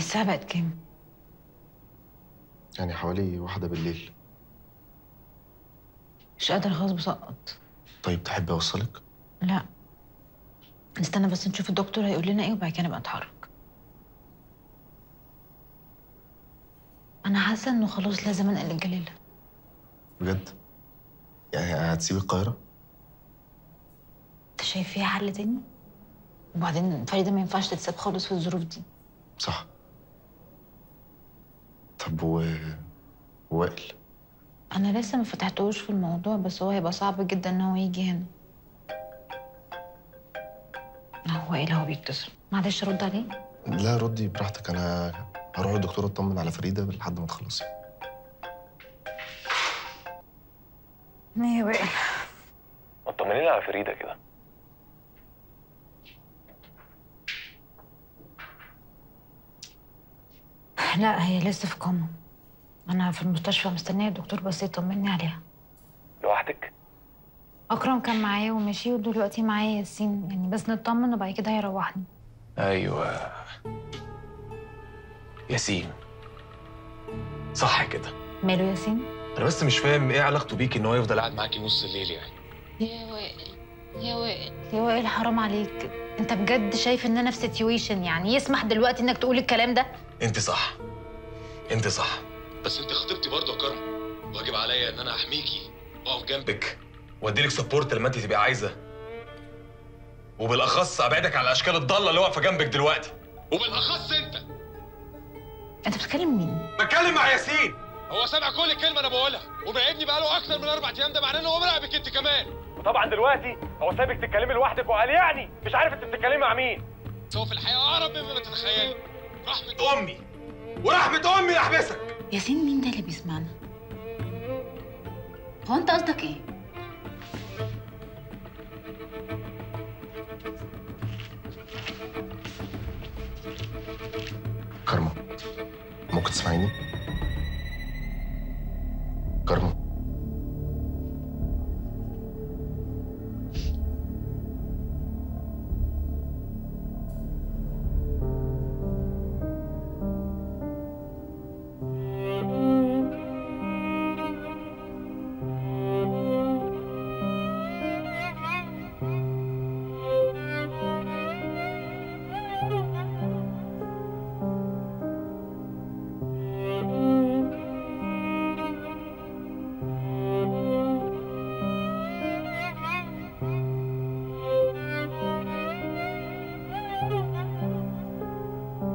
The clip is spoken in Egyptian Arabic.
الساعة بقت كام؟ يعني حوالي واحدة بالليل مش قادرة خلاص بسقط طيب تحب أوصلك؟ لا نستنى بس نشوف الدكتور هيقول لنا ايه وبعد كده نبقى نتحرك انا حاسة انه خلاص لازم انقل الجلالة بجد؟ يعني هتسيب القاهرة؟ انت شايف فيها حل تاني؟ وبعدين فريدة ما ينفعش تتساب خالص في الظروف دي صح طب و وائل انا لسه ما فتحتوش في الموضوع بس هو هيبقى صعب جدا ان هو يجي هنا هو ايه اللي هو بيتصل معلش رد عليه لا ردي براحتك أنا هروح للدكتور أطمن على فريدة لحد ما تخلصي ايه وائل ما تطمنيني على فريده كده لا هي لسه في كوما انا في المستشفى مستنيه الدكتور بس يطمني عليها لوحدك اكرم كان معايا ومشي ودلوقتي معايا ياسين يعني بس نطمن وبعد كده هيروحني ايوه ياسين صح كده ماله ياسين انا بس مش فاهم ايه علاقته بيك ان هو يفضل قاعد معاكي نص الليل يعني يا وائل يا وائل يا وائل حرام عليك انت بجد شايف ان انا في سيتويشن يعني يسمح دلوقتي انك تقول الكلام ده انت صح انت صح بس انت خطيبتي برضه يا كرم واجب عليا ان انا احميكي واقف جنبك واديلك سبورت لما انت تبقى عايزه وبالاخص ابعدك على الاشكال الضاله اللي واقفه جنبك دلوقتي وبالاخص انت انت بتتكلم مين بتكلم مع ياسين هو سامع كل كلمه انا بقولها ومراقبني بقاله اكتر من اربع ايام ده معناه ان هو مراقبك انت كمان وطبعا دلوقتي هو سابك تتكلمي لوحدك وقال يعني مش عارف انت بتتكلمي مع مين بس هو في الحقيقه اقرب مما تتخيلي رحمه امي ورحمه امي احبسك ياسين مين ده اللي بيسمعنا هو انت قصدك ايه كارما ممكن تسمعيني؟